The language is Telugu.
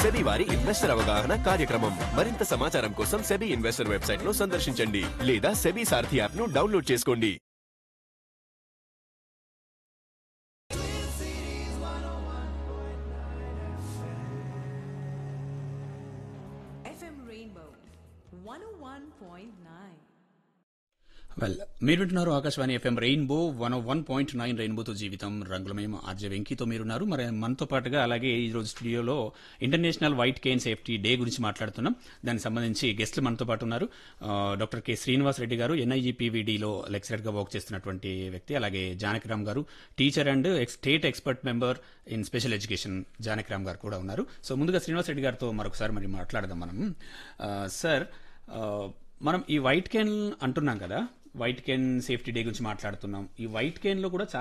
సెబీ వారి ఇన్వెస్టర్ అవగాహన కార్యక్రమం మరింత సమాచారం కోసం సెబీ ఇన్వెస్టర్ వెబ్సైట్ ను సందర్శించండి లేదా సెబీ సారథి యాప్ ను డౌన్లోడ్ చేసుకోండి FM Rainbow 101.9. వెల్ మీరు వింటున్నారు Akashvani FM rainbow one one point nine రెయిన్బోతో జీవితం రంగులమయం ఆర్జే వెంకీతో మీరున్నారు మరి మనతో పాటుగా అలాగే ఈ రోజు స్టూడియోలో international white cane safety day గురించి మాట్లాడుతున్నాం దానికి సంబంధించి గెస్ట్లు మనతో పాటు ఉన్నారు ఆ, డాక్టర్ కె శ్రీనివాస్ రెడ్డి గారు ఎన్ఐఈపీవీడీలో లెక్చరర్గా వర్క్ చేస్తున్నటువంటి వ్యక్తి అలాగే Janakiram garu teacher and ex- state expert member in special education Janakiram garu కూడా ఉన్నారు సో ముందుగా శ్రీనివాస్ రెడ్డి గారితో మరొకసారి మరి మాట్లాడదాం మనం ఆ, సార్ ఆ, మనం ఈ వైట్ కేన్ అంటున్నాం కదా వైట్ కేన్ సేఫ్టీ డే గురించి మాట్లాడుతున్నాం ఈ వైట్ కేన్ లో కూడా చాలా